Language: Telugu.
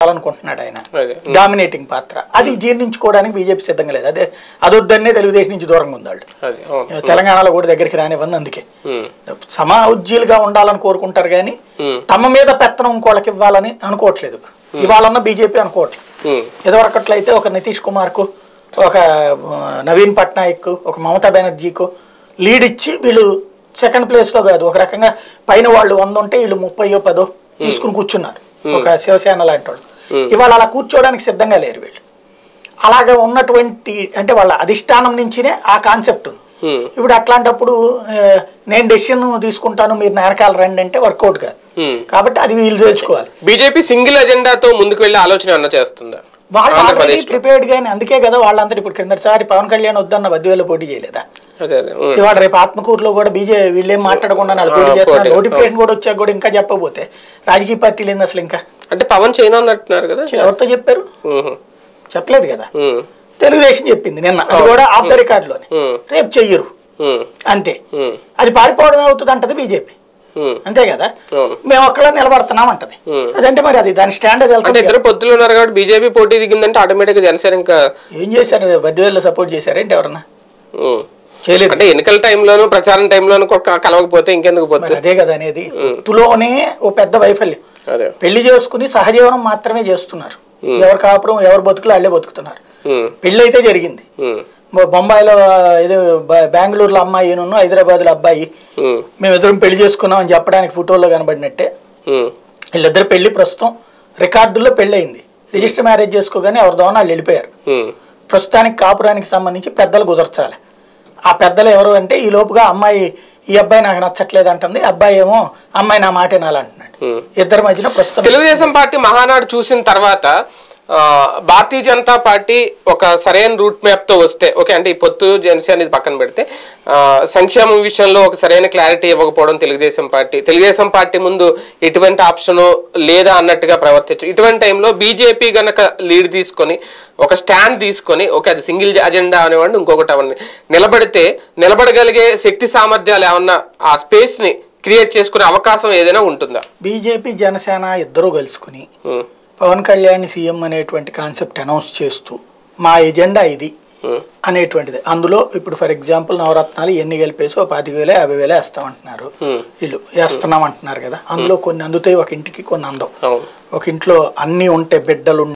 చేయాలనుకుంటున్నాడు ఆయన అదే డామినేటింగ్ పాత్ర అది జీర్ణించుకోవడానికి బీజేపీ సిద్ధంగా లేదు అదే అదొద్దన్నే తెలుగుదేశం నుంచి దూరంగా ఉంది వాళ్ళు అది అవును తెలంగాణలో కూడా దగ్గరికి రానివ్వండి అందుకే ఉమ్, సమౌజ్జీలుగా ఉండాలని కోరుకుంటారు కానీ ఉమ్, తమ మీద పెత్తనం ఇంకోళ్ళకి ఇవ్వాలని అనుకోవట్లేదు ఇవాళన్న బీజేపీ అనుకోవట్లేదు ఉమ్, ఇదివరకట్లయితే ఒక నితీష్ కుమార్కు ఒక ఆ, నవీన్ పట్నాయక్ ఒక మమతా బెనర్జీకు లీడ్ ఇచ్చి వీళ్ళు సెకండ్ ప్లేస్లో కాదు ఒక రకంగా పైన వాళ్ళు వంద ఉంటే వీళ్ళు ముప్పయో పదో తీసుకుని కూర్చున్నారు ఒక శివసేన లాంటి వాళ్ళు ఇవాళ అలా కూర్చోవడానికి సిద్ధంగా లేరు వీళ్ళు అలాగే ఉన్నటువంటి అంటే వాళ్ళ అధిష్టానం నుంచినే ఆ కాన్సెప్ట్ ఉంది ఉమ్, ఇప్పుడు అట్లాంటప్పుడు ఆ, నేను డెసిషన్ తీసుకుంటాను మీరు నేరకాల రండి అంటే వర్కౌట్ కాదు ఉమ్. కాబట్టి అది వీళ్ళు తెలుసుకోవాలి బీజేపీ సింగిల్ ఎజెండాతో ముందుకు వెళ్ళే ఆలోచన ఏమన్నా చేస్తుందా వాళ్ళు ఆల్రెడీ ఆంధ్రప్రదేశ్ ప్రిపేర్డ్ గానీ అందుకే కదా వాళ్ళందరూ ఇప్పుడు క్రిందటిసారి పవన్ కళ్యాణ్ వద్దన్న బద్దివేలో పోటీ చేయలేదా అదే అదే ఉమ్, ఇవాళ రేపు ఆత్మకూరులో కూడా బీజే వీళ్ళేం మాట్లాడకుండా వాళ్ళు పోటీ ఆ, చేస్తున్నారు పోటీ. నోటిఫికేషన్ కూడా వచ్చాక కూడా ఇంకా చెప్పకపోతే రాజకీయ పార్టీలు ఏంది అసలు ఇంకా అంటే పవన్ చైనా అన్నట్టున్నారు కదా ఎవరితో చెప్పారు ఉమ్, చెప్పలేదు కదా ఉమ్, తెలుగుదేశం చెప్పింది నిన్న అది కూడా ఆఫ్ ద రికార్డులోనే ఉమ్, రేపు చెయ్యరు ఉమ్, అంతే ఉమ్, అది పారిపోవడం అవుతుంది అంటది బీజేపీ ఉమ్. అంతే కదా అవును. మేము ఒక్కళ్ళ నిలబడుతున్నాం అంటది Hmm. అదంటే మరి అది దాని స్టాండ్ అది అంటే వెళ్తుంది ఇద్దరు పొత్తులు ఉన్నారు కాబట్టి బీజేపీ పోటీ దిగిందంటే ఆటోమేటిక్ గా జనసేన ఇంకా ఏం చేశారు బద్దివేల్లో సపోర్ట్ చేశారేంటి ఎవరన్నా ఉమ్. చేయలేదు అంటే ఎన్నికల టైంలోను ప్రచారం టైంలోను కూడా కలవకపోతే ఇంకెందుకు మరి పొత్తు అదే కదా అనేది పొత్తులోనే ఓ పెద్ద వైఫల్యం అదే పెళ్లి చేసుకుని సహజీవనం మాత్రమే చేస్తున్నారు ఎవరు కాపురం ఎవరు బతుకులు వాళ్ళే బతుకుతున్నారు ఉమ్, పెళ్లి అయితే జరిగింది ఉమ్, బొ- బొంబాయిలో ఏదో బ- బెంగళూరులో అమ్మాయి నున్ను హైదరాబాద్లో అబ్బాయి ఉమ్, మేమిద్దరం పెళ్లి చేసుకున్నాం అని చెప్పడానికి ఫోటోలో కనబడినట్టే ఉమ్, వీళ్ళిద్దరు పెళ్లి ప్రస్తుతం రికార్డుల్లో పెళ్లి అయింది రిజిస్టర్ మ్యారేజ్ చేసుకోగానే ఎవరి దోన వాళ్ళు వెళ్ళిపోయారు ఉమ్, ప్రస్తుతానికి కాపురానికి సంబంధించి పెద్దలు కుదర్చాలి ఆ పెద్దలు ఎవరు అంటే ఈ లోపుగా అమ్మాయి ఈ అబ్బాయి నాకు నచ్చట్లేదు అంటుంది అబ్బాయి ఏమో అమ్మాయి నా మాట వినాలంటున్నాడు ఉమ్. ఇద్దరి మధ్యన ప్రస్తుతం తెలుగుదేశం పార్టీ మహానాడు చూసిన తర్వాత ఆ, భారతీయ జనతా పార్టీ ఒక సరైన రూట్ మ్యాప్ తో వస్తే ఓకే అంటే ఈ పొత్తు జనసేన ఇది పక్కన పెడితే ఆ, సంక్షేమం విషయంలో ఒక సరైన క్లారిటీ ఇవ్వకపోవడం తెలుగుదేశం పార్టీ తెలుగుదేశం పార్టీ ముందు ఎటువంటి ఆప్షన్ లేదా అన్నట్టుగా ప్రవర్తించు ఇటువంటి టైంలో బీజేపీ గనక లీడ్ తీసుకొని ఒక స్టాండ్ తీసుకొని ఓకే అది సింగిల్ అజెండా అనేవాడిని ఇంకొకటి అవన్నీ నిలబడితే నిలబడగలిగే శక్తి సామర్థ్యాలు ఏమన్నా ఆ స్పేస్ ని క్రియేట్ చేసుకునే అవకాశం ఏదైనా ఉంటుందా బీజేపీ జనసేన ఇద్దరూ కలుసుకుని ఉమ్, పవన్ కళ్యాణ్ సీఎం అనేటువంటి కాన్సెప్ట్ అనౌన్స్ చేస్తూ మా ఎజెండా ఇది ఉమ్, అనేటువంటిది అందులో ఇప్పుడు ఫర్ ఎగ్జాంపుల్ నవరత్నాలు ఎన్ని కలిపేసి ఓ పాతిక వేలే యాభై వేలే వేస్తామంటున్నారు ఉమ్. వీళ్ళు వేస్తున్నాం అంటున్నారు కదా అందులో కొన్ని అందుతాయి ఒక ఇంటికి కొన్ని అందం అవును ఒక ఇంట్లో అన్నీ ఉంటే బిడ్డలు